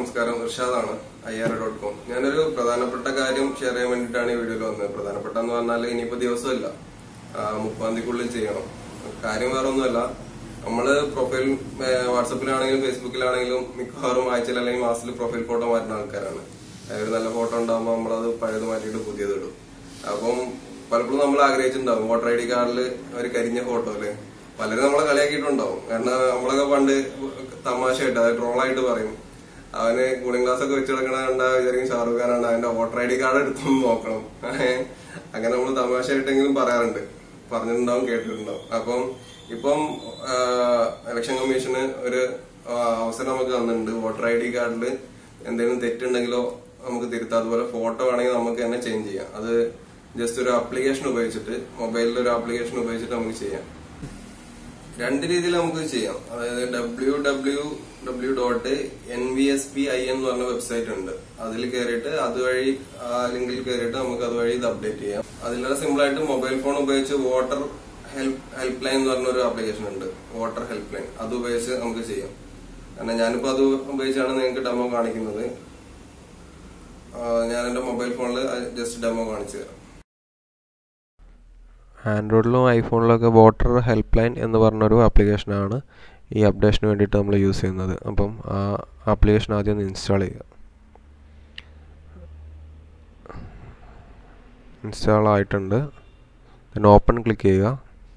നമസ്കാരം ഇർഷാദാണ് അയ്യാറ് dot com ഞാനൊരു പ്രധാനപ്പെട്ട കാര്യം ഷെയർ ചെയ്യാൻ വേണ്ടിയിട്ടാണ് ഈ വീഡിയോയിൽ വന്നത് പ്രധാനപ്പെട്ട എന്ന് പറഞ്ഞാൽ ഇനിയിപ്പോ ദിവസമില്ല ആ, മുപ്പാം തീയതിക്കുള്ളിൽ ചെയ്യണം കാര്യം വേറെ ഒന്നുമല്ല നമ്മള് പ്രൊഫൈൽ വാട്സപ്പിലാണെങ്കിലും ഫേസ്ബുക്കിലാണെങ്കിലും മിക്കവാറും ആഴ്ചയിൽ അല്ലെങ്കിൽ മാസത്തിൽ പ്രൊഫൈൽ ഫോട്ടോ മാറ്റുന്ന ആൾക്കാരാണ് അതായത് ഒരു നല്ല ഫോട്ടോ ഉണ്ടാകുമ്പോൾ നമ്മളത് പഴയത് മാറ്റിയിട്ട് പുതിയത് ഇടും അപ്പം പലപ്പോഴും നമ്മൾ ആഗ്രഹിച്ചിട്ടുണ്ടാവും വോട്ടർ ഐ ഡി കാർഡിൽ ഒരു കരിഞ്ഞ ഫോട്ടോ അല്ലേ പലരും നമ്മളെ കളിയാക്കിയിട്ടുണ്ടാവും കാരണം നമ്മളൊക്കെ പണ്ട് തമാശയായിട്ട് അതായത് ട്രോളായിട്ട് പറയും അവന് കൂളിംഗ് ഗ്ലാസ് ഒക്കെ വെച്ച് കിടക്കണ കണ്ട വിചാരിക്കും ഷാറുഖ് ഖാനാണ് അവന്റെ വോട്ടർ ഐ ഡി കാർഡ് എടുത്തൊന്ന് നോക്കണം അങ്ങനെ നമ്മൾ തമാശയായിട്ടെങ്കിലും പറയാറുണ്ട് പറഞ്ഞിട്ടുണ്ടാവും കേട്ടിട്ടുണ്ടാവും അപ്പം ഇപ്പം ഇലക്ഷൻ കമ്മീഷന് ഒരു ആ, അവസരം നമുക്ക് തന്നിട്ടുണ്ട് വോട്ടർ ഐ ഡി കാർഡിൽ എന്തെങ്കിലും തെറ്റുണ്ടെങ്കിലോ നമുക്ക് തിരുത്താം അതുപോലെ ഫോട്ടോ വേണമെങ്കിൽ നമുക്ക് തന്നെ ചേഞ്ച് ചെയ്യാം അത് ജസ്റ്റ് ഒരു ആപ്ലിക്കേഷൻ ഉപയോഗിച്ചിട്ട് മൊബൈലിൽ ഒരു ആപ്ലിക്കേഷൻ ഉപയോഗിച്ചിട്ട് നമുക്ക് ചെയ്യാം രണ്ട് രീതിയിൽ നമുക്ക് ചെയ്യാം അതായത് W W W dot N V S P I എന്ന് പറഞ്ഞ വെബ്സൈറ്റ് ഉണ്ട് അതിൽ കയറിയിട്ട് അതുവഴി ആ ലിങ്കിൽ കയറിയിട്ട് നമുക്ക് അതുവഴി ഇത് അപ്ഡേറ്റ് ചെയ്യാം അതിലേറെ സിമ്പിൾ ആയിട്ട് മൊബൈൽ ഫോൺ ഉപയോഗിച്ച് വോട്ടർ ഹെൽപ്പ് ഹെൽപ്പ് ലൈൻ എന്ന് പറഞ്ഞ ഒരു ആപ്ലിക്കേഷൻ ഉണ്ട് വോട്ടർ ഹെൽപ്പ് ലൈൻ അത് ഉപയോഗിച്ച് നമുക്ക് ചെയ്യാം കാരണം ഞാനിപ്പോ അത് ഉപയോഗിച്ചാണ് നിങ്ങൾക്ക് ഡെമോ കാണിക്കുന്നത് ആ, ഞാൻ എന്റെ മൊബൈൽ ഫോണിൽ ജസ്റ്റ് ഡെമോ കാണിച്ചു തരാം ആൻഡ്രോയിഡിലും ഐഫോണിലൊക്കെ വോട്ടർ ഹെൽപ്പ് ലൈൻ എന്ന് പറഞ്ഞൊരു ആപ്ലിക്കേഷനാണ് ഈ അപ്ഡേഷന് വേണ്ടിയിട്ട് നമ്മൾ യൂസ് ചെയ്യുന്നത് അപ്പം ആ ആപ്ലിക്കേഷൻ ആദ്യം ഒന്ന് ഇൻസ്റ്റാൾ ചെയ്യുക ഇൻസ്റ്റാൾ ആയിട്ടുണ്ട് then ഓപ്പൺ ക്ലിക്ക് ചെയ്യുക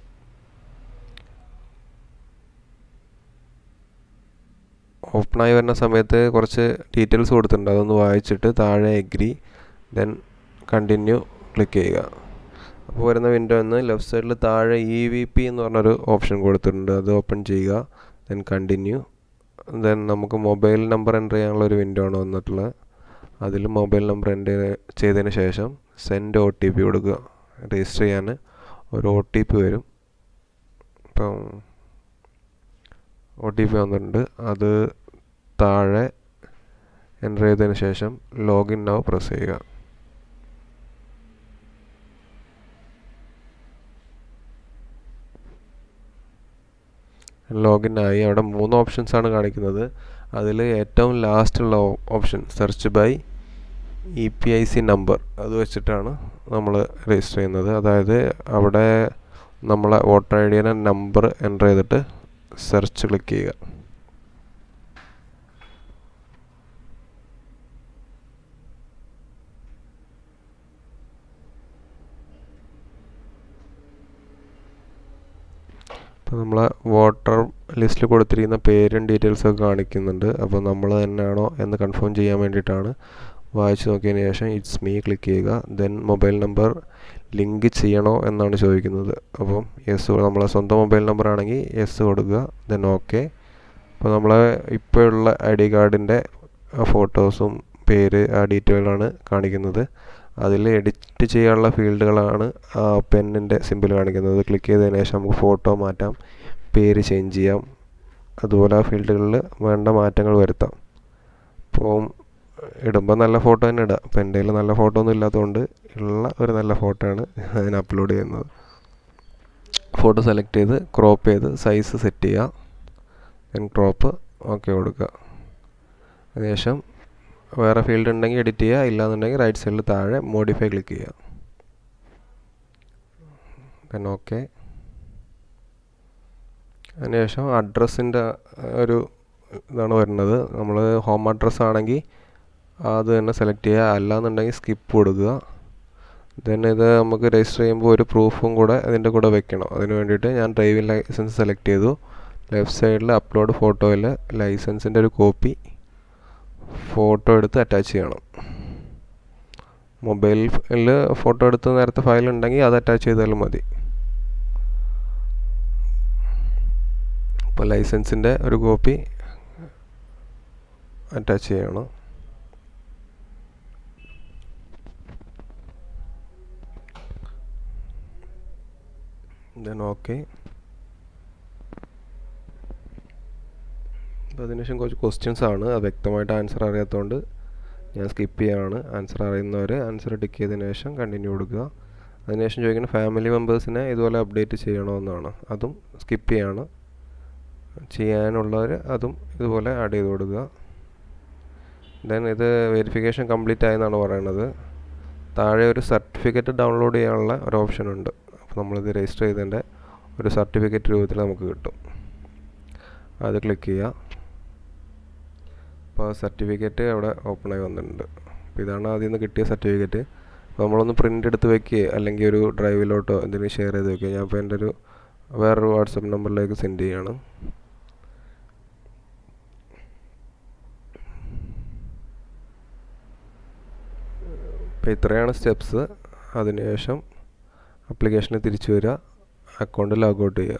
ഓപ്പണായി വരുന്ന സമയത്ത് കുറച്ച് ഡീറ്റെയിൽസ് കൊടുത്തിട്ടുണ്ട് അതൊന്ന് വായിച്ചിട്ട് താഴെ എഗ്രി ദെൻ കണ്ടിന്യൂ ക്ലിക്ക് ചെയ്യുക അപ്പോൾ വരുന്ന വിൻഡോ എന്ന് ലെഫ്റ്റ് സൈഡിൽ താഴെ ഇ വി പി എന്ന് പറഞ്ഞൊരു ഓപ്ഷൻ കൊടുത്തിട്ടുണ്ട് അത് ഓപ്പൺ ചെയ്യുക ദെൻ കണ്ടിന്യൂ ദെൻ നമുക്ക് മൊബൈൽ നമ്പർ എൻ്റർ ചെയ്യാനുള്ള ഒരു വിൻഡോ ആണ് വന്നിട്ടുള്ളത് അതിൽ മൊബൈൽ നമ്പർ എൻ്റർ ചെയ്തതിന് ശേഷം സെൻഡ് ഒ ടി പി കൊടുക്കുക രജിസ്റ്റർ ചെയ്യാൻ ഒരു ഒ ടി പി വരും ഇപ്പം ഒ ടി പി വന്നിട്ടുണ്ട് അത് താഴെ എൻ്റർ ചെയ്തതിന് ശേഷം ലോഗിൻ നൗ പ്രസ് ചെയ്യുക ലോഗിൻ ആയി അവിടെ മൂന്ന് ഓപ്ഷൻസ് ആണ് കാണിക്കുന്നത് അതിൽ ഏറ്റവും ലാസ്റ്റുള്ള option search by E P I C number അത് വെച്ചിട്ടാണ് നമ്മൾ രജിസ്റ്റർ ചെയ്യുന്നത് അതായത് അവിടെ നമ്മളെ വോട്ടർ ഐ ഡിയുടെ നമ്പർ എൻ്റർ ചെയ്തിട്ട് സെർച്ച് ക്ലിക്ക് ചെയ്യുക അപ്പോൾ നമ്മളെ വോട്ടർ ലിസ്റ്റിൽ കൊടുത്തിരിക്കുന്ന പേരും ഡീറ്റെയിൽസും ഒക്കെ കാണിക്കുന്നുണ്ട് അപ്പോൾ നമ്മൾ തന്നെയാണോ എന്ന് കൺഫേം ചെയ്യാൻ വേണ്ടിയിട്ടാണ് വായിച്ച് നോക്കിയതിന് ശേഷം ഇറ്റ്സ് മീ ക്ലിക്ക് ചെയ്യുക ദെൻ മൊബൈൽ നമ്പർ ലിങ്ക് ചെയ്യണോ എന്നാണ് ചോദിക്കുന്നത് അപ്പം യെസ് നമ്മളെ സ്വന്തം മൊബൈൽ നമ്പർ ആണെങ്കിൽ യെസ് കൊടുക്കുക ദെൻ ഓക്കെ അപ്പോൾ നമ്മളെ ഇപ്പോഴുള്ള ഐ ഡി കാർഡിൻ്റെ ഫോട്ടോസും പേര് ആ ഡീറ്റെയിലാണ് കാണിക്കുന്നത് അതിൽ എഡിറ്റ് ചെയ്യാനുള്ള ഫീൽഡുകളാണ് ആ പെന്നിൻ്റെ സിമ്പിൾ കാണിക്കുന്നത് ക്ലിക്ക് ചെയ്തതിന് ശേഷം നമുക്ക് ഫോട്ടോ മാറ്റാം പേര് ചേഞ്ച് ചെയ്യാം അതുപോലെ ആ ഫീൽഡുകളിൽ വേണ്ട മാറ്റങ്ങൾ വരുത്താം അപ്പോൾ ഇടുമ്പോൾ നല്ല ഫോട്ടോ തന്നെ ഇടുക അപ്പോൾ എൻ്റെ കയ്യിൽ നല്ല ഫോട്ടോ ഒന്നും ഇല്ലാത്തതുകൊണ്ട് ഉള്ള ഒരു നല്ല ഫോട്ടോ ആണ് ഞാൻ അപ്ലോഡ് ചെയ്യുന്നത് ഫോട്ടോ സെലക്ട് ചെയ്ത് ക്രോപ്പ് ചെയ്ത് സൈസ് സെറ്റ് ചെയ്യുക ദെൻ ക്രോപ്പ് ഓക്കെ കൊടുക്കുക അതിനുശേഷം വേറെ ഫീൽഡ് ഉണ്ടെങ്കിൽ എഡിറ്റ് ചെയ്യുക ഇല്ലാന്നുണ്ടെങ്കിൽ റൈറ്റ് സൈഡിൽ താഴെ മോഡിഫൈ ക്ലിക്ക് ചെയ്യുക ദെൻ ഓക്കെ അതിനുശേഷം അഡ്രസ്സിൻ്റെ ഒരു ഇതാണ് വരുന്നത് നമ്മൾ ഹോം അഡ്രസ്സ് ആണെങ്കിൽ അത് തന്നെ സെലക്ട് ചെയ്യുക അല്ലാന്നുണ്ടെങ്കിൽ സ്കിപ്പ് കൊടുക്കുക ദെൻ ഇത് നമുക്ക് രജിസ്റ്റർ ചെയ്യുമ്പോൾ ഒരു പ്രൂഫും കൂടെ ഇതിൻ്റെ കൂടെ വെക്കണം അതിന് വേണ്ടിയിട്ട് ഞാൻ ഡ്രൈവിംഗ് ലൈസൻസ് സെലക്ട് ചെയ്തു ലെഫ്റ്റ് സൈഡിൽ അപ്ലോഡ് ഫോട്ടോയിൽ ലൈസൻസിൻ്റെ ഒരു കോപ്പി ഫോട്ടോ എടുത്ത് അറ്റാച്ച് ചെയ്യണം മൊബൈലിൽ ഫോട്ടോ എടുത്ത് നേരത്തെ ഫയൽ ഉണ്ടെങ്കിൽ അത് അറ്റാച്ച് ചെയ്താലും മതി ഇപ്പോൾ ലൈസൻസിൻ്റെ ഒരു കോപ്പി അറ്റാച്ച് ചെയ്യണം ദെൻ ഓക്കെ അപ്പോൾ അതിനുശേഷം കുറച്ച് ക്വസ്റ്റ്യൻസ് ആണ് അത് വ്യക്തമായിട്ട് ആൻസർ അറിയാത്തതുകൊണ്ട് ഞാൻ സ്കിപ്പ് ചെയ്യുകയാണ് ആൻസർ അറിയുന്നവർ ആൻസർ ടിക്ക് ചെയ്തതിന് ശേഷം കണ്ടിന്യൂ കൊടുക്കുക അതിനുശേഷം ചോദിക്കുന്ന ഫാമിലി മെമ്പേഴ്സിനെ ഇതുപോലെ അപ്ഡേറ്റ് ചെയ്യണമെന്നാണ് അതും സ്കിപ്പ് ചെയ്യാണ് ചെയ്യാനുള്ളവർ അതും ഇതുപോലെ ആഡ് ചെയ്ത് കൊടുക്കുക ദെൻ ഇത് വെരിഫിക്കേഷൻ കംപ്ലീറ്റ് ആയെന്നാണ് പറയുന്നത് താഴെ ഒരു സർട്ടിഫിക്കറ്റ് ഡൗൺലോഡ് ചെയ്യാനുള്ള ഒരു ഓപ്ഷൻ ഉണ്ട് അപ്പോൾ നമ്മളിത് രജിസ്റ്റർ ചെയ്തതിൻ്റെ ഒരു സർട്ടിഫിക്കറ്റ് രൂപത്തിൽ നമുക്ക് കിട്ടും അത് ക്ലിക്ക് ചെയ്യുക അപ്പോൾ സർട്ടിഫിക്കറ്റ് അവിടെ ഓപ്പൺ ആയി വന്നിട്ടുണ്ട് അപ്പോൾ ഇതാണ് ആദ്യം നിന്ന് കിട്ടിയ സർട്ടിഫിക്കറ്റ് അപ്പോൾ നമ്മളൊന്ന് പ്രിൻ്റ് എടുത്ത് വെക്കുകയോ അല്ലെങ്കിൽ ഒരു ഡ്രൈവിലോട്ടോ എന്തെങ്കിലും ഷെയർ ചെയ്ത് വെക്കുക ഞാൻ ഇപ്പോൾ എൻ്റെ ഒരു വേറൊരു വാട്സപ്പ് നമ്പറിലേക്ക് സെൻഡ് ചെയ്യാണ് അപ്പോൾ ഇത്രയാണ് സ്റ്റെപ്സ് അതിനുശേഷം ആപ്ലിക്കേഷനിൽ തിരിച്ചു വരിക അക്കൗണ്ട് ലോഗൗട്ട് ചെയ്യുക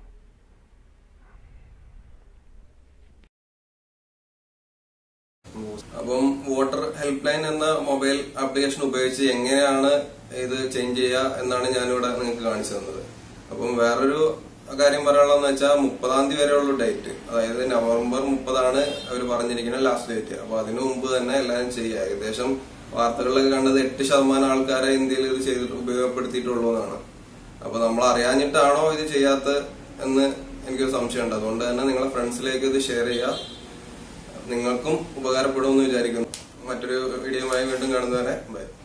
അപ്പം വോട്ടർ ഹെൽപ്പ് ലൈൻ എന്ന മൊബൈൽ ആപ്ലിക്കേഷൻ ഉപയോഗിച്ച് എങ്ങനെയാണ് ഇത് ചേഞ്ച് ചെയ്യുക എന്നാണ് ഞാനിവിടെ നിങ്ങൾക്ക് കാണിച്ചു തന്നത് അപ്പം വേറൊരു കാര്യം പറയാനുള്ളതെന്ന് വെച്ചാൽ മുപ്പതാം തീയതി വരെയുള്ള ഡേറ്റ് അതായത് നവംബർ മുപ്പതാണ് അവർ പറഞ്ഞിരിക്കുന്ന ലാസ്റ്റ് ഡേറ്റ് അപ്പൊ അതിനു മുമ്പ് തന്നെ എല്ലാവരും ചെയ്യുക ഏകദേശം വാർത്തകളിലൊക്കെ കണ്ടത് എട്ട് ശതമാനം ആൾക്കാരെ ഇന്ത്യയിൽ ഇത് ചെയ്തിട്ട് ഉപയോഗപ്പെടുത്തിയിട്ടുള്ളൂ എന്നാണ് അപ്പൊ നമ്മൾ അറിയാഞ്ഞിട്ടാണോ ഇത് ചെയ്യാത്ത എന്ന് എനിക്കൊരു സംശയമുണ്ട് അതുകൊണ്ട് തന്നെ നിങ്ങളെ ഫ്രണ്ട്സിലേക്ക് ഇത് ഷെയർ ചെയ്യുക നിങ്ങൾക്കും ഉപകാരപ്പെടുമെന്ന് വിചാരിക്കുന്നു മറ്റൊരു വീഡിയോയുമായി വീണ്ടും കാണുന്നവരെ ബൈ